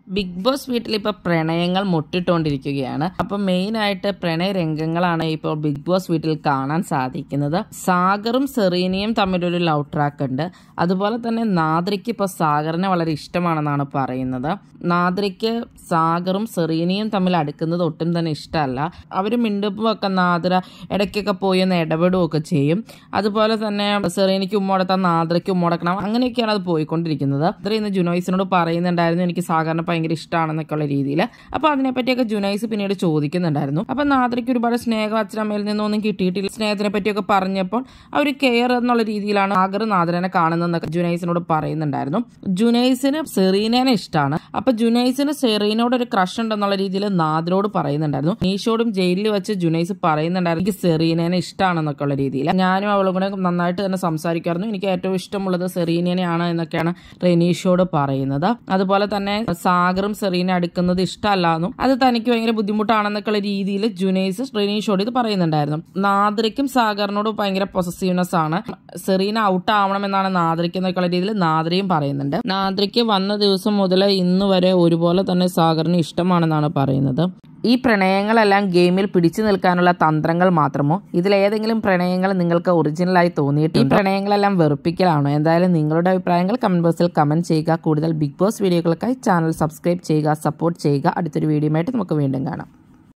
big boss വീട്ടിൽ ഇപ്പോൾ പ്രണയങ്ങൾ മുട്ടിട്ടുകൊണ്ടിരിക്കുകയാണ് അപ്പൊ മെയിൻ ആയിട്ട് പ്രണയ രംഗങ്ങളാണ് ഇപ്പോൾ ബിഗ് ബോസ് വീട്ടിൽ കാണാൻ സാധിക്കുന്നത് സാഗറും സെറീനയും തമ്മിലൊരു ലവ് ട്രാക്ക് ഉണ്ട് അതുപോലെ തന്നെ നാദ്രയ്ക്ക് ഇപ്പോൾ സാഗറിനെ വളരെ ഇഷ്ടമാണെന്നാണ് പറയുന്നത് നാദ്രയ്ക്ക് സാഗറും സെറീനയും തമ്മിൽ അടുക്കുന്നത് ഒട്ടും തന്നെ ഇഷ്ടമല്ല അവർ മിണ്ടുമ്പോൾ ഒക്കെ നാദ്ര ഇടയ്ക്കൊക്കെ പോയി ഒന്ന് ഇടപെടുകയൊക്കെ ചെയ്യും അതുപോലെ തന്നെ സെറീനയ്ക്ക് ഉമ്മ കൊടുത്താൽ നാദ്രയ്ക്ക് ഉമ്മ കൊടുക്കണം അങ്ങനെയൊക്കെയാണ് അത് പോയിക്കൊണ്ടിരിക്കുന്നത് അത്ര ഇന്ന് ജുനൈസിനോട് പറയുന്നുണ്ടായിരുന്നു എനിക്ക് സാഗറിനെ ഭയങ്കര ഇഷ്ടമാണെന്നൊക്കെ ഉള്ള രീതിയിൽ അപ്പോൾ അതിനെപ്പറ്റിയൊക്കെ ജുനൈസ് പിന്നീട് ചോദിക്കുന്നുണ്ടായിരുന്നു അപ്പോൾ നാദ്രയ്ക്ക് ഒരുപാട് സ്നേഹം അച്ഛനമ്മയിൽ നിന്നൊന്നും കിട്ടിയിട്ടില്ല സ്നേഹത്തിനെ പറ്റിയൊക്കെ പറഞ്ഞപ്പോൾ അവർ കെയർ എന്നുള്ള രീതിയിലാണ് സാഗർ നാദ്രനെ കാണുന്നതെന്നൊക്കെ ജുനൈസിനോട് പറയുന്നുണ്ടായിരുന്നു ജുനൈസിന് സെറീനേനെ ഇഷ്ടമാണ് അപ്പൊ ജുനൈസിന് സെറീനോട് ഒരു ക്രഷ് ഉണ്ടെന്നുള്ള രീതിയിൽ നാദ്രോട് പറയുന്നുണ്ടായിരുന്നു നീഷോടും ജയിലിൽ വെച്ച് ജുനൈസ് പറയുന്നുണ്ടായിരുന്നു എനിക്ക് സെറീനേനെ ഇഷ്ടമാണെന്നൊക്കെ ഉള്ള രീതിയിൽ ഞാനും അവളും കൂടെ നന്നായിട്ട് തന്നെ സംസാരിക്കായിരുന്നു എനിക്ക് ഏറ്റവും ഇഷ്ടമുള്ളത് സെറീനയാണ് എന്നൊക്കെയാണ് റെനീഷോട് പറയുന്നത് അതുപോലെ തന്നെ സാഗറും സെറീന അടുക്കുന്നത് ഇഷ്ടമല്ലാന്നും അത് തനിക്ക് ഭയങ്കര ബുദ്ധിമുട്ടാണെന്നൊക്കെയുള്ള രീതിയിൽ ജുനൈസ് റെനീഷോട് ഇത് പറയുന്നുണ്ടായിരുന്നു നാദ്രയ്ക്കും സാഗറിനോട് ഭയങ്കര പൊസസീവ്നെസ് ആണ് സെറീന ഔട്ട് ആവണമെന്നാണ് നാദ്രയ്ക്ക് എന്നൊക്കെയുള്ള രീതിയിൽ നാദ്രയും പറയുന്നുണ്ട് നാദ്രയ്ക്ക് വന്ന ദിവസം മുതൽ ഇന്ന് വരെ ഒരുപോലെ തന്നെ സാഗറിന് ഇഷ്ടമാണെന്നാണ് പറയുന്നത് ഈ പ്രണയങ്ങളെല്ലാം ഗെയിമിൽ പിടിച്ചു നിൽക്കാനുള്ള തന്ത്രങ്ങൾ മാത്രമോ ഇതിലേതെങ്കിലും പ്രണയങ്ങൾ നിങ്ങൾക്ക് ഒറിജിനലായി തോന്നിയിട്ട് ഈ പ്രണയങ്ങളെല്ലാം വെറുപ്പിക്കലാണോ എന്തായാലും നിങ്ങളുടെ അഭിപ്രായങ്ങൾ കമന്റ് ബോക്സിൽ കമന്റ് ചെയ്യുക കൂടുതൽ ബിഗ് ബോസ് വീഡിയോകൾക്കായി ചാനൽ സബ്സ്ക്രൈബ് ചെയ്യുക സപ്പോർട്ട് ചെയ്യുക അടുത്തൊരു വീഡിയോ ആയിട്ട് നമുക്ക് വീണ്ടും കാണാം